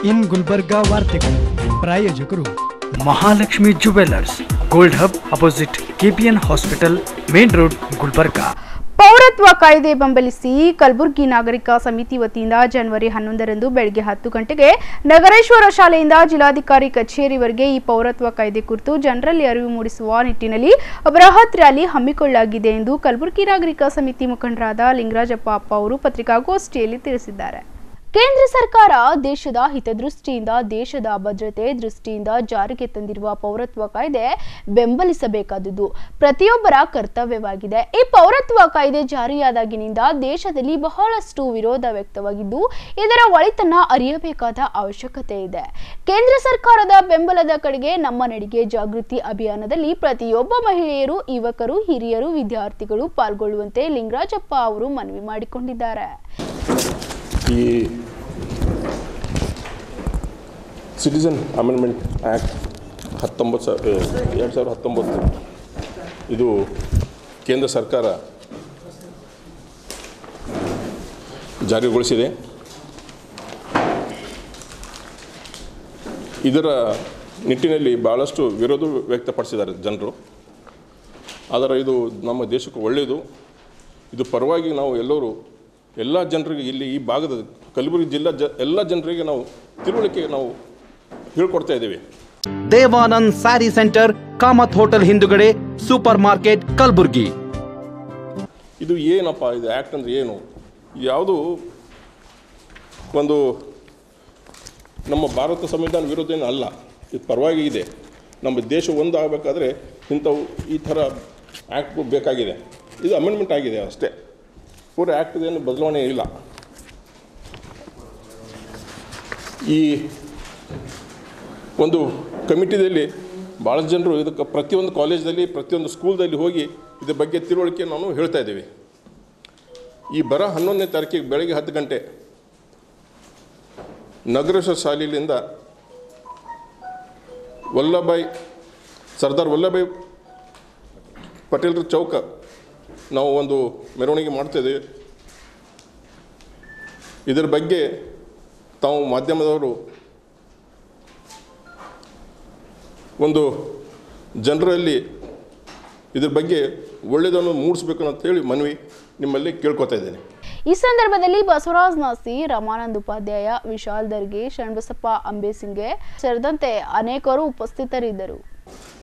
ಇನ್ ಗುಲ್ಬರ್ಗಾ ವಾರ್ತೆಗಳು ಪ್ರಾಯೋಜಕರು Mahalakshmi jewellers gold hub opposite KPN hospital main road Gulbarga ಪೌರತ್ವ ಕಾಯ್ದೆ ಬೆಂಬಲಿಸಿ ಕಲಬುರಗಿ ನಾಗರಿಕ ಸಮಿತಿ ವತಿಯಿಂದ ಜನವರಿ ಹನ್ನೊಂದರಂದು ಬೆಳಗ್ಗೆ ಹತ್ತು ಗಂಟೆಗೆ ನಗರೇಶ್ವರ ಶಾಲೆಯಿಂದ ಜಿಲ್ಲಾಧಿಕಾರಿ ಕಚೇರಿವರೆಗೆ ಈ ಪೌರತ್ವ ಕಾಯ್ದೆ ಕುರಿತು ಜನರಲ್ಲಿ ಅರಿವು ಮೂಡಿಸುವ ನಿಟ್ಟಿನಲ್ಲಿ ಬೃಹತ್ ರ್ಯಾಲಿ ಹಮ್ಮಿಕೊಳ್ಳಲಾಗಿದೆ ಎಂದು ಕಲಬುರಗಿ ನಾಗರಿಕ ಸಮಿತಿ ಮುಖಂಡರಾದ ಲಿಂಗರಾಜಪ್ಪ ಅಪ್ಪ ಅವರು ಪತ್ರಿಕಾಗೋಷ್ಠಿಯಲ್ಲಿ ತಿಳಿಸಿದ್ದಾರೆ ಕೇಂದ್ರ ಸರ್ಕಾರ ದೇಶದ ಹಿತದೃಷ್ಟಿಯಿಂದ ದೇಶದ ಭದ್ರತೆ ದೃಷ್ಟಿಯಿಂದ ಜಾರಿಗೆ ತಂದಿರುವ ಪೌರತ್ವ ಕಾಯ್ದೆ ಬೆಂಬಲಿಸಬೇಕಾದುದು ಪ್ರತಿಯೊಬ್ಬರ ಕರ್ತವ್ಯವಾಗಿದೆ ಈ ಪೌರತ್ವ ಕಾಯ್ದೆ ಜಾರಿಯಾದಾಗಿನಿಂದ ದೇಶದಲ್ಲಿ ಬಹಳಷ್ಟು ವಿರೋಧ ವ್ಯಕ್ತವಾಗಿದ್ದು ಇದರ ಒಳಿತನ್ನ ಅರಿಯಬೇಕಾದ ಅವಶ್ಯಕತೆ ಇದೆ ಕೇಂದ್ರ ಸರ್ಕಾರದ ಬೆಂಬಲದ ಕಡೆಗೆ ನಮ್ಮ ನಡಿಗೆ ಜಾಗೃತಿ ಅಭಿಯಾನದಲ್ಲಿ ಪ್ರತಿಯೊಬ್ಬ ಮಹಿಳೆಯರು ಯುವಕರು ಹಿರಿಯರು ವಿದ್ಯಾರ್ಥಿಗಳು ಪಾಲ್ಗೊಳ್ಳುವಂತೆ ಲಿಂಗರಾಜಪ್ಪ ಅವರು ಮನವಿ ಮಾಡಿಕೊಂಡಿದ್ದಾರೆ ಈ ಸಿಟಿಸನ್ ಅಮೆಂಡ್ಮೆಂಟ್ ಆ್ಯಕ್ಟ್ ಹತ್ತೊಂಬತ್ತು ಸಾವಿರ ಎರಡು ಸಾವಿರದ ಹತ್ತೊಂಬತ್ತು ಇದು ಕೇಂದ್ರ ಸರ್ಕಾರ ಜಾರಿಗೊಳಿಸಿದೆ ಇದರ ನಿಟ್ಟಿನಲ್ಲಿ ಭಾಳಷ್ಟು ವಿರೋಧ ವ್ಯಕ್ತಪಡಿಸಿದ್ದಾರೆ ಜನರು ಆದರೆ ಇದು ನಮ್ಮ ದೇಶಕ್ಕೆ ಒಳ್ಳೆಯದು ಇದು ಪರವಾಗಿ ನಾವು ಎಲ್ಲರೂ ಎಲ್ಲ ಜನರಿಗೆ ಇಲ್ಲಿ ಈ ಭಾಗದ ಕಲಬುರಗಿ ಜಿಲ್ಲಾ ಜ ಎಲ್ಲ ಜನರಿಗೆ ನಾವು ತಿಳುವಳಿಕೆ ನಾವು ಹೇಳ್ಕೊಡ್ತಾ ಇದ್ದೀವಿ Devanand sari centre Kamath hotel ಹಿಂದುಗಡೆ ಸೂಪರ್ ಮಾರ್ಕೆಟ್ ಕಲಬುರ್ಗಿ ಇದು ಏನಪ್ಪ ಇದು ಆ್ಯಕ್ಟ್ ಅಂದರೆ ಏನು ಯಾವುದು ಒಂದು ನಮ್ಮ ಭಾರತ ಸಂವಿಧಾನ ವಿರೋಧ ಏನು ಅಲ್ಲ ಇದು ಪರವಾಗಿ ಇದೆ ನಮ್ಮ ದೇಶ ಒಂದು ಆಗಬೇಕಾದ್ರೆ ಇಂಥವು ಈ ಥರ ಆ್ಯಕ್ಟ್ ಬೇಕಾಗಿದೆ ಇದು ಅಮೆಂಡ್ಮೆಂಟ್ ಆಗಿದೆ ಅಷ್ಟೇ ಪೂರ ಆ್ಯಕ್ಟ್ದೇನು ಬದಲಾವಣೆ ಇಲ್ಲ ಈ ಒಂದು ಕಮಿಟಿದಲ್ಲಿ ಭಾಳಷ್ಟು ಜನರು ಇದಕ್ಕೆ ಪ್ರತಿಯೊಂದು ಕಾಲೇಜಲ್ಲಿ ಪ್ರತಿಯೊಂದು ಸ್ಕೂಲ್ದಲ್ಲಿ ಹೋಗಿ ಇದ್ರ ಬಗ್ಗೆ ತಿಳುವಳಿಕೆ ನಾನು ಹೇಳ್ತಾ ಇದ್ದೀವಿ ಈ ಬರ ಹನ್ನೊಂದನೇ ತಾರೀಕಿಗೆ ಬೆಳಗ್ಗೆ ಹತ್ತು ಗಂಟೆ ನಗರೇಶ್ವರ ಶಾಲೆಯಿಂದ ವಲ್ಲಭಾಯ್ ಸರ್ದಾರ್ ವಲ್ಲಭಾಯ್ ಪಟೇಲ್ರ ಚೌಕ ನಾವು ಒಂದು ಮೆರವಣಿಗೆ ಮಾಡ್ತಾಯಿದ್ದೀವಿ ಇದರ ಬಗ್ಗೆ ತಾವು ಮಾಧ್ಯಮದವರು ಒಂದು ಜನರಲ್ಲಿ ಇದ್ರ ಬಗ್ಗೆ ಒಳ್ಳೆಯದನ್ನು ಮೂಡಿಸ್ಬೇಕು ಅಂತೇಳಿ ಮನವಿ ನಿಮ್ಮಲ್ಲಿ ಕೇಳ್ಕೊತಾ ಇದ್ದೇನೆ ಈ ಸಂದರ್ಭದಲ್ಲಿ ಬಸವರಾಜ್ ನಾಸಿ ರಮಾನಂದ್ ಉಪಾಧ್ಯಾಯ ವಿಶಾಲ್ ದರ್ಗೆ ಶರಣಬಸಪ್ಪ ಅಂಬೇಸಿಂಗೆ ಸೇರಿದಂತೆ ಅನೇಕರು ಉಪಸ್ಥಿತರಿದ್ದರು